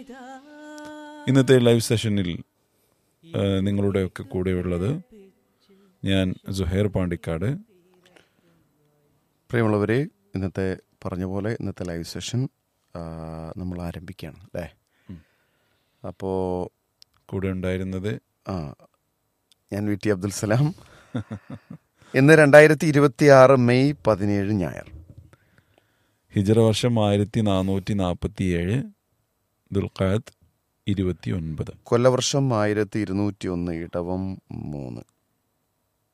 ഇന്നത്തെ ലൈവ് സെഷനിൽ ആ, നിങ്ങളുടെയൊക്കെ കൂടെയുള്ളത് ഞാൻ സുഹൈർ പാണ്ടിക്കാട് പ്രിയമുള്ളവരെ ഇന്നത്തെ പറഞ്ഞ പോലെ ഇന്നത്തെ ലൈവ് സെഷൻ ആ, നമ്മൾ ആരംഭിക്കുകയാണ് അല്ലേ അപ്പോൾ കൂടെ ഉണ്ടായിരുന്നത് ആ ഞാൻ വി ടി അബ്ദുൽ സലാം ഇന്ന് രണ്ടായിരത്തി ഇരുപത്തി ആറ് മെയ് പതിനേഴ് ഞായർ ഹിജറ വർഷം ആയിരത്തി നാനൂറ്റി നാൽപ്പത്തി ഏഴ് ദുൽഖാദ് ഇരുപത്തി ഒൻപത് കൊല്ലവർഷം ആയിരത്തി ഇരുന്നൂറ്റി ഒന്ന് ഇടവം മൂന്ന്